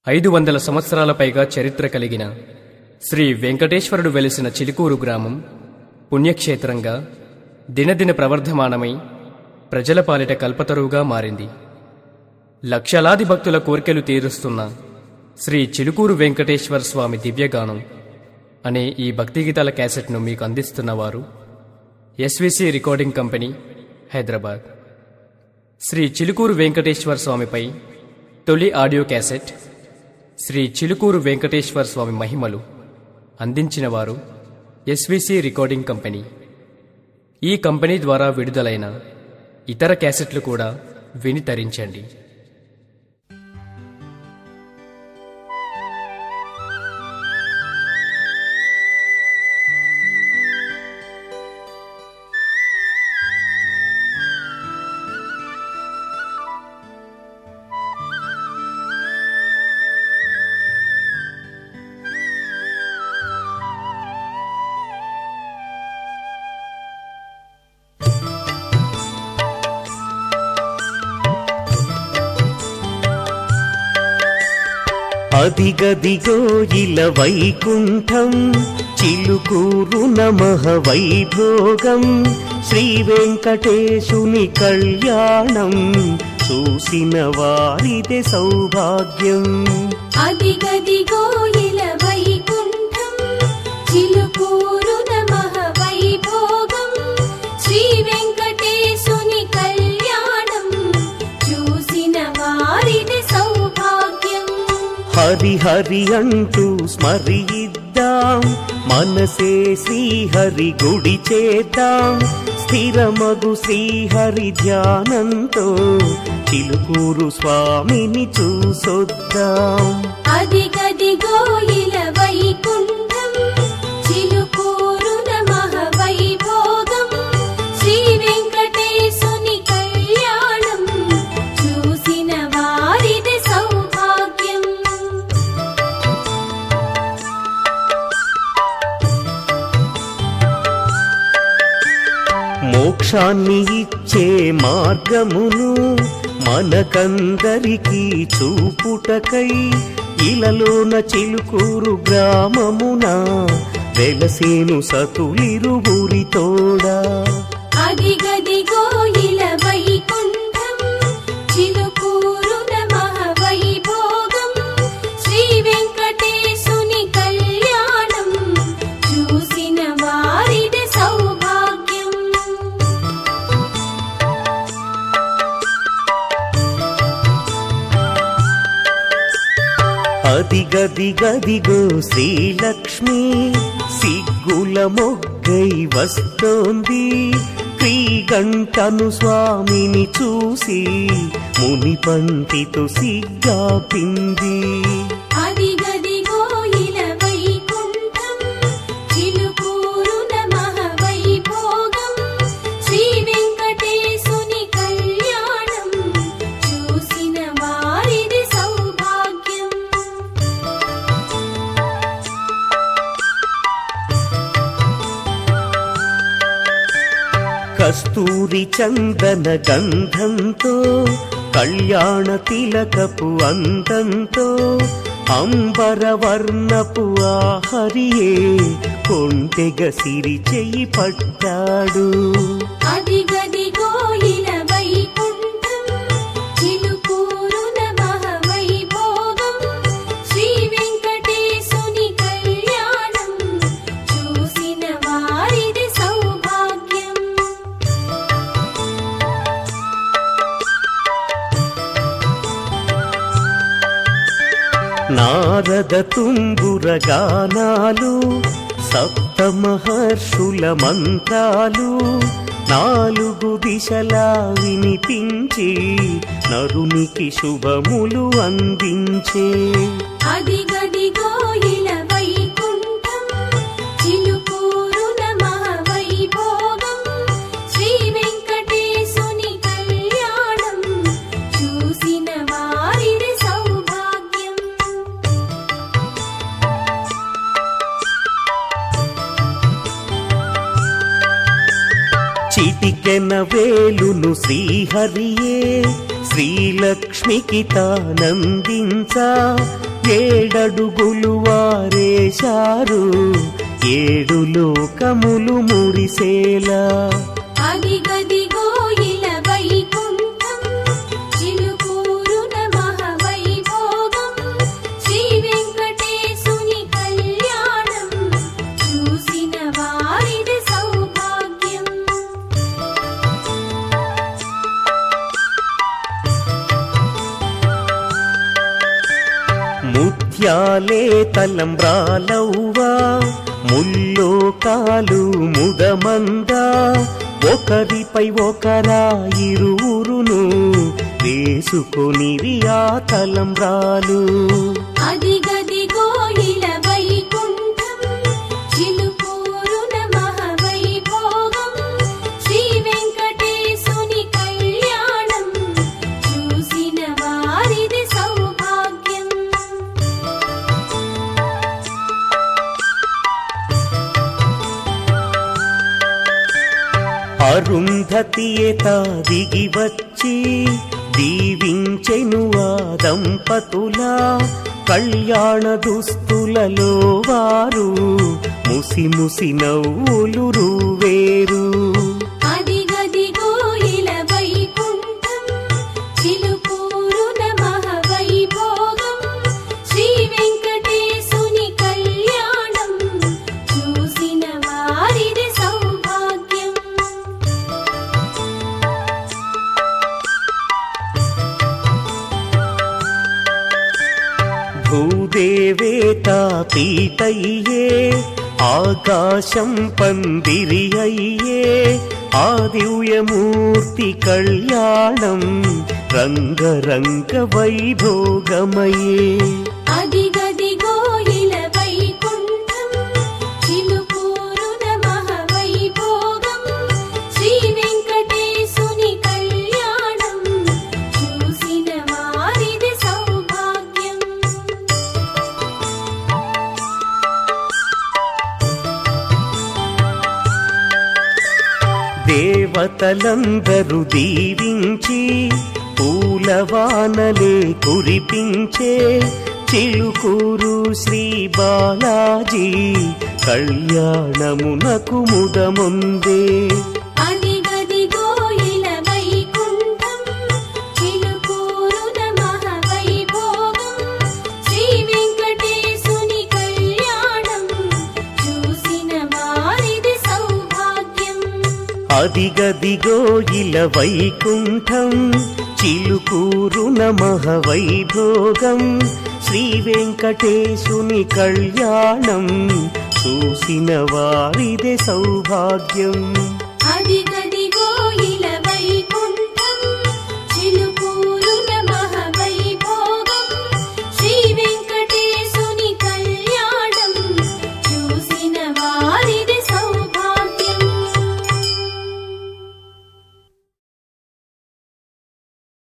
ఐదు వందల సంవత్సరాల పైగా చరిత్ర కలిగిన శ్రీ వెంకటేశ్వరుడు వెలిసిన చిలుకూరు గ్రామం పుణ్యక్షేత్రంగా దినదిన ప్రవర్ధమానమై ప్రజల పాలిట కల్పతరువుగా మారింది లక్షలాది భక్తుల కోర్కెలు తీరుస్తున్న శ్రీ చిలుకూరు వెంకటేశ్వర స్వామి దివ్యగానం అనే ఈ భక్తి గీతాల క్యాసెట్ను మీకు అందిస్తున్నవారు SVC recording company Hyderabad Shri Chilkur Venkateswara స్వామిపై తొలి ఆడియో క్యాసెట్ శ్రీ చిలుకూరు వెంకటేశ్వర స్వామి మహిమలు అందించిన వారు ఎస్విసి రికార్డింగ్ కంపెనీ ఈ కంపెనీ ద్వారా విడుదలైన ఇతర క్యాసెట్లు కూడా విని తరించండి అదిగదిగో ఇల వైకుంఠం చిలుకూరు నమః వైభోగం శ్రీ వెంకటేశుని కళ్యాణం చూసిన వారిదే సౌభాగ్యం అదిగదిగో ఇల వైకుంఠం చిలుకూరు నమః వైభోగం శ్రీ వెంకటేశుని కళ్యాణం చూసిన వారిది సౌభాగ్యం హరి హరి అంటూ స్మరిద్దాం మనసే శ్రీహరి గుడి చేద్దాం స్థిరమగు శ్రీహరి ధ్యానంతో చిలుకూరు స్వామిని చూసొద్దాం అదిగదిగో ఇల వైకుంఠం చిలుకూరు నమః వైభోగం శ్రీ వెంకటేశుని కళ్యాణం చూసిన వారిది సౌభాగ్యం మోక్షాన్ని ఇచ్చే మార్గమును మనకందరికీ చూపుటకై ఇలలోన చిలుకూరు గ్రామమున వెలసేను సతులిరువురి తోడా అదిగదిగో ఇల వైకుంఠం చిలుకూరు నమః వైభోగం శ్రీ వెంకటేశుని కళ్యాణం చూసిన వారిది సౌభాగ్యం అదిగదిగదిగో శ్రీలక్ష్మి సిగ్గుల మొగ్గై వస్తోంది క్రీగంటను స్వామిని చూసి ముని పంటితో సిగ్గాపింది అదిగదిగో ఇల వైకుంఠం చిలుకూరు నమః వైభోగం శ్రీ వెంకటేశుని కళ్యాణం చూసిన వారిది సౌభాగ్యం కస్తూరి చందన గంధంతో కళ్యాణ తిలకపు అందంతో అంబరవర్ణపు ఆ హరియే కొంటెగ సిరి చెయ్యి పట్టాడు అదిగదిగో ఇల వైకుంఠం చిలుకూరు నమః వైభోగం శ్రీ వెంకటేశుని కళ్యాణం చూసిన వారిది సౌభాగ్యం నారద తుంగుర గానాలు సప్త మహర్షుల మంత్రాలు నాలుగు దిశలా వినిపించి నరునికి శుభములు అందించే అదిగదిగో ఇల వైకుంఠం చిలుకూరు నమః వైభోగం శ్రీ వెంకటేశుని కళ్యాణం చూసిన వారిది సౌభాగ్యం చి చిటికెన వేలును శ్రీహరియే శ్రీలక్ష్మికి తానందించా ఏడడుగులు వారేశారు ఏడు లోకములు మురిసేలా అదిగదిగో ఇల వైకుంఠం చిలుకూరున మహవైభోగం శ్రీ వెంకటేశుని కళ్యాణం చూసిన వారిది సౌభాగ్యం ముత్యాలే తలంబ్రాలవ్వా ముల్లోకాలు ముదమందా ఒకరిపై ఒకరా ఇరువురును వేసుకొనిరి ఆ తలంబ్రాలు అదిగదిగో ఇల వైకుంఠం చిలుకూరున మహవైభోగం శ్రీ వెంకటేశుని కళ్యాణం చూసిన వారిది సౌభాగ్యం అరుంధతియత దిగి వచ్చి దీవించెను ఆ దంపతుల కళ్యాణ దుస్తులలో వారు ముసి ముసి నవ్వులు రువేరు అదిగదిగో ఇల వైకుంఠం చిలుకూరున మహవైభోగం శ్రీ వెంకటేశుని కళ్యాణం చూసిన వారిది సౌభాగ్యం భూదేవేత పీటయ్యే ఆకాశం పందిరి అయ్యే ఆ దివ్యమూర్తి కళ్యాణం రంగరంగ వైభోగమయే అదిగదిగో ఇల వైకుంఠం చిలుకూరున మహవైభోగం శ్రీ వెంకటేశుని కళ్యాణం చూసిన వారిది సౌభాగ్యం దేవతలందరూ దీవించి పూలవానలే కురిపించే చిలుకూరు శ్రీ బాలాజీ కళ్యాణమునకు ముదముందే అదిగదిగో ఇల వైకుంఠం చిలుకూరున మహవైభోగం శ్రీ వెంకటేశుని కళ్యాణం చూసిన వారిది సౌభాగ్యం అదిగదిగో ఇల వైకుంఠం చిలుకూరు నమః వైభోగం శ్రీ వెంకటేశుని కళ్యాణం చూసిన వారిదే సౌభాగ్యం అదిగ